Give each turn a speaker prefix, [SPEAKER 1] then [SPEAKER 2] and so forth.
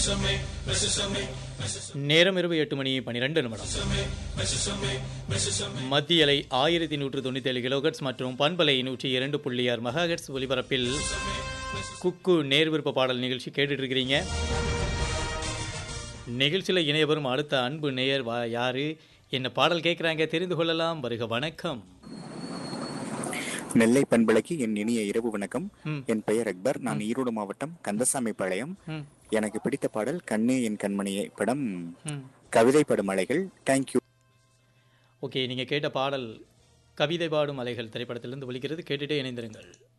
[SPEAKER 1] நேரம் இரவு எட்டு மணி பனிரெண்டு நிமிடம் மத்திய அலை ஆயிரத்தி நூற்று தொண்ணூத்தி ஏழு கிலோகட்ஸ் மற்றும் பண்பலை நூற்றி இரண்டு புள்ளி ஆறு மெகாஹெட்ஸ் ஒலிபரப்பில் குக்கு நேர் விருப்ப பாடல் நிகழ்ச்சி கேட்டுட்டு இருக்கிறீங்க நிகழ்ச்சியில் இணைய வரும் அடுத்த அன்பு நேயர் வா யாரு என்ன பாடல் கேட்குறாங்க தெரிந்து கொள்ளலாம் வருக வணக்கம்
[SPEAKER 2] நெல்லை பண்பலைக்கு என் இனிய இரவு வணக்கம்
[SPEAKER 1] ம்.
[SPEAKER 2] என் பெயர் அக்பர் நான் ஈரோடு மாவட்டம் கந்தசாமி பாளையம்
[SPEAKER 1] ம்,
[SPEAKER 2] எனக்கு பிடித்த பாடல் கண்ணே என் கண்மணியே படம்
[SPEAKER 1] ம்.
[SPEAKER 2] கவிதை படும் அலைகள் தேங்க்யூ
[SPEAKER 1] ஓகே நீங்கள் கேட்ட பாடல் கவிதை பாடும் அலைகள் திரைப்படத்திலிருந்து ஒலிக்கிறது கேட்டுட்டே இணைந்திருங்கள்